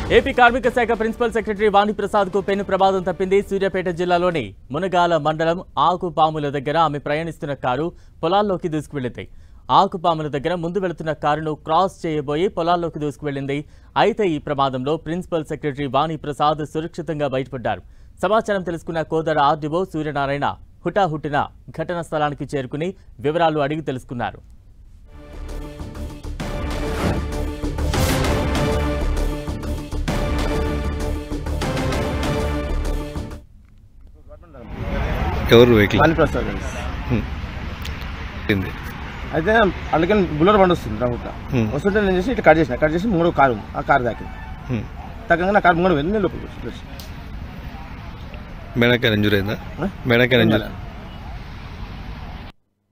AP కార్మిక శాఖ principal secretary Vani Prasad కు పెను ప్రమాదం తప్పింది సూర్యాపేట జిల్లాలోని మునగాల మండలం ఆకుపాముల దగ్గర ఆమె ప్రయాణిస్తున్న కారు పొలాల్లోకి దూసుకువెళ్లింది ఆకుపాముల దగ్గర ముందు వెళుతున్న కారును క్రాస్ చేయబోయి పొలాల్లోకి దూసుకువెళ్లింది అయితే ఈ ప్రమాదంలో ప్రిన్సిపల్ సెక్రటరీ వాణిప్రసాద్ సురక్షితంగా బయటపడ్డారు సమాచారం తెలుసుకున్న కోదడ ఆర్డీఓ సూర్యనారాయణ హుటాహుటిన ఘటనా స్థలానికి చేరుకుని వివరాలు అడిగి తెలుసుకున్నారు ఎవరు వెహికల్ వాణి ప్రసాద్ అండి. ఏంది అయితే అందుకని బుల్లర్ బండి వస్తుంది రాకుండా Hmm. వస్తుంటే నేను చేసి ఇట్లా కట్ చేసిన కట్ చేసి మూడో కారు ఉంది. ఆ కారు దాకింది హ్మ్. తగ్గంగా నా కారు మూడు వెళ్ళి నేను లోపలికి వచ్చి మెడకాయ ఇంజూర్ అయిందా ఆ? మెడకాయ ఇంజూర్ ఉండాలి.